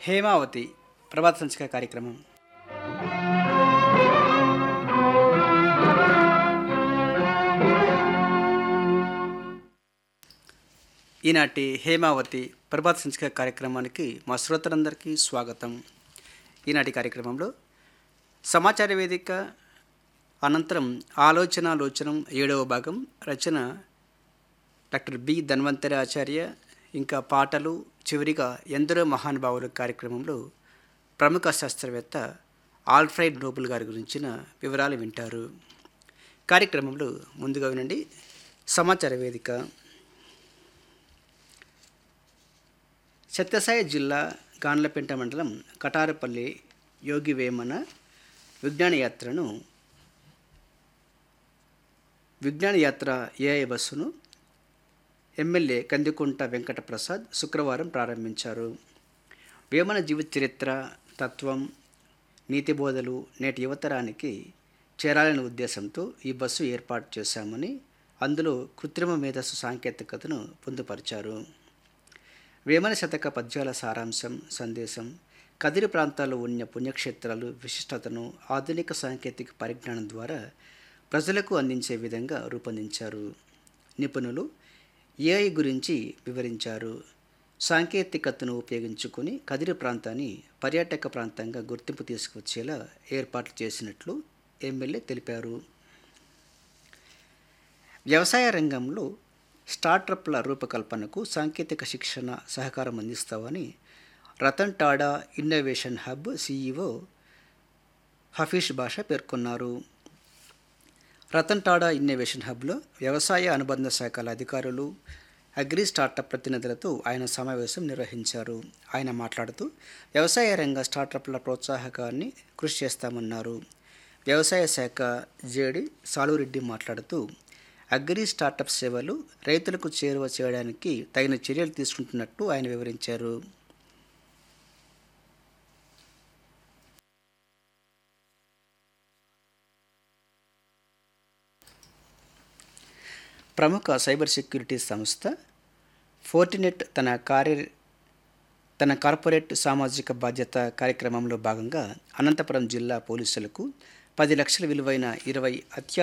హేమావతి ప్రభాత సంచిక కార్యక్రమం ఈనాటి హేమావతి ప్రభాత సంచిక కార్యక్రమానికి మా శ్రోతలందరికీ స్వాగతం ఈనాటి కార్యక్రమంలో సమాచార వేదిక అనంతరం ఆలోచనాలోచనం ఏడవ భాగం రచన డాక్టర్ బి ధన్వంతరి ఆచార్య ఇంకా పాటలు చివరిగా ఎందరో మహానుభావుల కార్యక్రమంలో ప్రముఖ శాస్త్రవేత్త ఆల్ఫ్రైడ్ నోబుల్ గారి గురించిన వివరాలు వింటారు కార్యక్రమంలో ముందుగా వినండి సమాచార వేదిక సత్యసాయి జిల్లా గాన్లపెంట మండలం కటారపల్లి యోగి వేమన విజ్ఞాన యాత్రను విజ్ఞాన యాత్ర ఏఐ బస్సును ఎమ్మెల్యే కందికుంట వెంకట ప్రసాద్ శుక్రవారం ప్రారంభించారు వేమన జీవిత చరిత్ర తత్వం నీతి బోధలు నేటి యువతరానికి చేరాలనే ఉద్దేశంతో ఈ బస్సు ఏర్పాటు చేశామని అందులో కృత్రిమ మేధస్సు సాంకేతికతను పొందుపరిచారు వేమన శతక పద్యాల సారాంశం సందేశం కదిరి ప్రాంతాల్లో ఉన్న పుణ్యక్షేత్రాలు విశిష్టతను ఆధునిక సాంకేతిక పరిజ్ఞానం ద్వారా ప్రజలకు అందించే విధంగా రూపొందించారు నిపుణులు ఏఐ గురించి వివరించారు సాంకేతికతను ఉపయోగించుకొని కదిరి ప్రాంతాన్ని పర్యాటక ప్రాంతంగా గుర్తింపు తీసుకువచ్చేలా ఏర్పాట్లు చేసినట్లు ఎమ్మెల్యే తెలిపారు వ్యవసాయ రంగంలో స్టార్టప్ల రూపకల్పనకు సాంకేతిక శిక్షణ సహకారం అందిస్తామని Ratan Tata innovation hub C E O Hafeez Basha పేర్కొన్నారు రతన్ టాడా ఇన్నోవేషన్ హబ్లో వ్యవసాయ అనుబంధ శాఖల అధికారులు అగ్రి స్టార్టప్ ప్రతినిధులతో ఆయన సమావేశం నిర్వహించారు ఆయన మాట్లాడుతూ వ్యవసాయ రంగ స్టార్టప్ల ప్రోత్సాహకాన్ని కృషి చేస్తామన్నారు వ్యవసాయ శాఖ జేడి సాలురెడ్డి మాట్లాడుతూ అగ్రి స్టార్టప్ సేవలు రైతులకు చేరువ చేయడానికి తగిన చర్యలు తీసుకుంటున్నట్టు ఆయన వివరించారు ప్రముఖ సైబర్ సెక్యూరిటీ సంస్థ ఫోర్టినెట్ తన కార్య తన కార్పొరేట్ సామాజిక బాధ్యత కార్యక్రమంలో భాగంగా అనంతపురం జిల్లా పోలీసులకు పది లక్షల విలువైన ఇరవై అత్యా